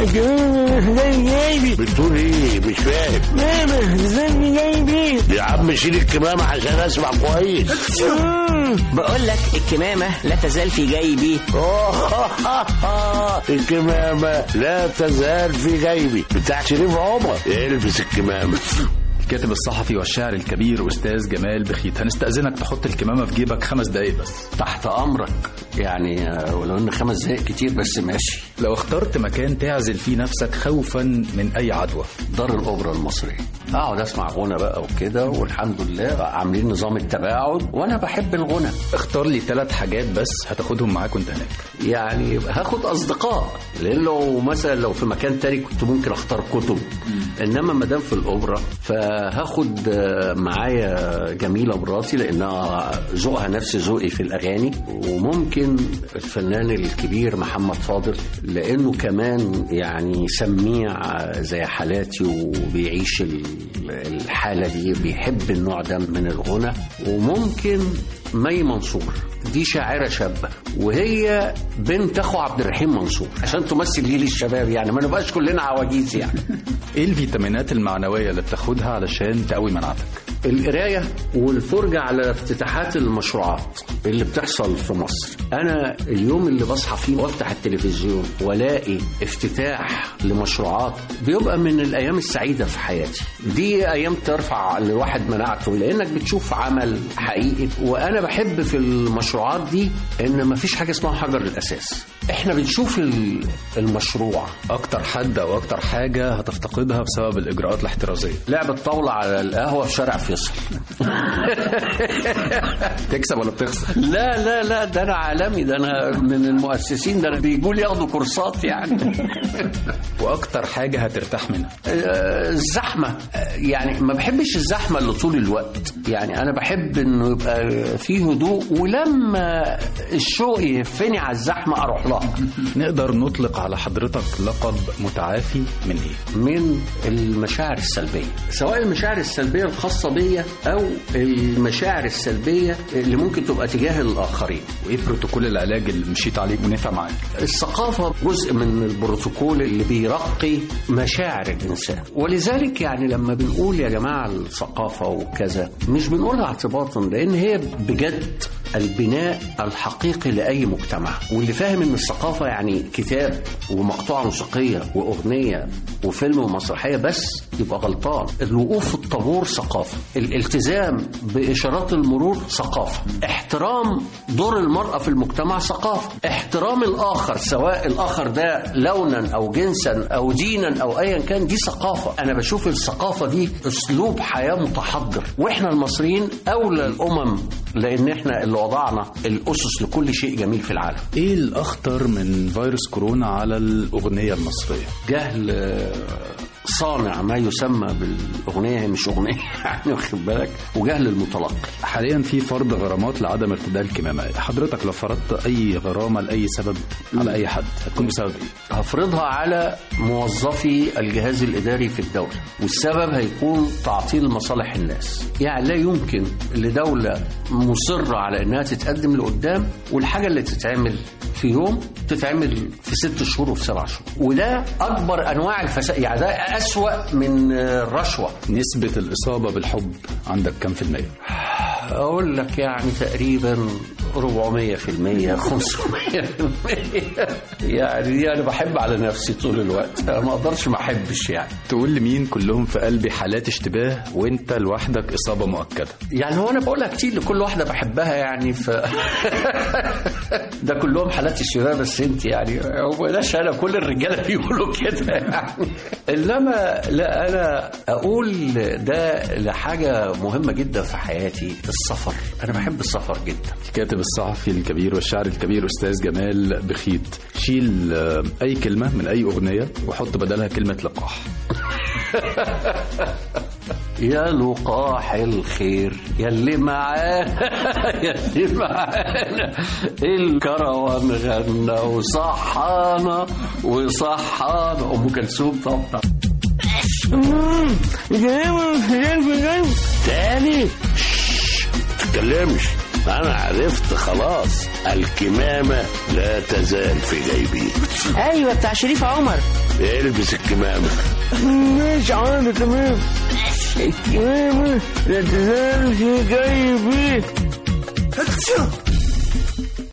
الكمامة زي جايبي بتقول ايه مش فاهم ماما زي جايبي يا عم شيل الكمامة عشان اسمع كويس بقول لك الكمامة لا تزال في جيبي الكمامة لا تزال في جيبي بتاع شريف عمر البس الكمامة الكاتب الصحفي والشاعر الكبير أستاذ جمال بخيت هنستأذنك تحط الكمامة في جيبك خمس دقايق بس تحت امرك يعني آه، ولو ان خمس دقايق كتير بس ماشي لو اخترت مكان تعزل فيه نفسك خوفا من أي عدوى دار الاوبرا المصريه اقعد اسمع غنى بقى وكده والحمد لله عاملين نظام التباعد وانا بحب الغنى اختار لي ثلاث حاجات بس هتاخدهم معاك وانت هناك يعني هاخد اصدقاء لان لو مثلا لو في مكان تاني كنت ممكن اختار كتب انما ما دام في الاوبرا فهاخد آه، معايا جميله مراتي لانها ذوقها نفس ذوقي في الاغاني وممكن الفنان الكبير محمد فاضل لانه كمان يعني سميع زي حالاتي وبيعيش ال- الحاله دي بيحب النوع ده من الغنى وممكن مي منصور دي شاعره شابه وهي بنت اخو عبد الرحيم منصور عشان تمثل جيل الشباب يعني ما نبقاش كلنا عواجيز يعني ايه الفيتامينات المعنوية اللي بتاخدها علشان تقوي مناعتك القرايه والفرجه على افتتاحات المشروعات اللي بتحصل في مصر انا اليوم اللي بصحى فيه وافتح التلفزيون والاقي افتتاح لمشروعات بيبقى من الايام السعيده في حياتي دي ايام ترفع للواحد مناعته لانك بتشوف عمل حقيقي وانا بحب في المشروعات دي ان مفيش حاجه اسمها حجر الاساس احنا بنشوف ال- المشروع اكتر حد او اكتر حاجة هتفتقدها بسبب الاجراءات الاحترازية لعبة طاولة على القهوة في شارع فيصل تكسب ولا بتخسر لا لا لا ده انا عالمي ده انا من المؤسسين ده انا بيجوا لي ياخدوا كورسات يعني واكتر حاجة هترتاح منها آه، الزحمه آه، يعني ما بحبش الزحمه اللي طول الوقت يعني انا بحب انه يبقى فيه هدوء ولما الشوق يهفني على الزحمه اروح لها نقدر نطلق على حضرتك لقب متعافي من ايه من المشاعر السلبيه سواء المشاعر السلبيه الخاصه بيا او المشاعر السلبيه اللي ممكن تبقى تجاه الاخرين وايه بروتوكول العلاج اللي مشيت عليه ونفع معاك الثقافة جزء من البروتوكول اللي بيرقي مشاعر الإنسان ولذلك يعني لما بنقول يا جماعة الثقافة وكذا مش بنقولها اعتباطا لأن هي بجد البناء الحقيقي لأي مجتمع واللي فاهم إن الثقافة يعني كتاب ومقطوعة موسيقية وأغنية وفيلم ومسرحية بس يبقى غلطان الوقوف في الطابور ثقافة الالتزام بإشارات المرور ثقافة احترام دور المرأة في المجتمع ثقافة احترام الآخر سواء الآخر ده لونا أو جنسا أو دينا أو أيا كان دي ثقافة أنا بشوف الثقافة دي أسلوب حياة متحضر وإحنا المصريين أولى الأمم لأن إحنا اللي وضعنا الأسس لكل شيء جميل في العالم ايه الاخطر من فيروس كورونا على الاغنية المصرية جهل آه، صانع ما يسمى بالأغنية هي مش أغنية يعني واخد بالك وجهل المتلقي حاليا في فرض غرامات لعدم ارتداء الكمامة حضرتك لو فرضت اي غرامة لاي سبب على اي حد هتكون بسبب ايه هفرضها على موظفي الجهاز الإداري في الدولة والسبب هيكون تعطيل مصالح الناس يعني لا يمكن لدولة مصرة على أنها تتقدم لقدام والحاجة اللي تتعمل في يوم تتعمل في ست شهور وفي سبع شهور وده أكبر أنواع الفساد يعني ده أسوأ من آه، الرشوة نسبة الإصابة بالحب عندك كم في المية؟ أقول لك يعني تقريبا 400 في المية 500 في المية يعني دي أنا بحب على نفسي طول الوقت أنا ما أقدرش ما أحبش يعني تقول لمين كلهم في قلبي حالات اشتباه وانت لوحدك إصابة مؤكدة يعني هو أنا بقولها كتير لكل واحدة بحبها يعني ف ده كلهم حالات الشباب بس أنت يعني هو بلاش أنا كل الرجالة بيقولوا كده يعني إنما لا أنا أقول ده لحاجة مهمة جدا في حياتي السفر أنا بحب السفر جدا الكاتب الصحفي الكبير والشاعر الكبير أستاذ جمال بخيت شيل آه، أي كلمة من أي أغنية وحط بدلها كلمة لقاح يا لقاح الخير يلي معانا يلي معانا الكروان غنى وصحانا وصحانا ام كلثوم طبعا الكمامة زي الفجر تاني شش، تتكلمش انا عرفت خلاص الكمامة لا تزال في جيبي ايوه بتاع شريف عمر البس الكمامة مش عامل تمام الكمامة لا تزال في جيبي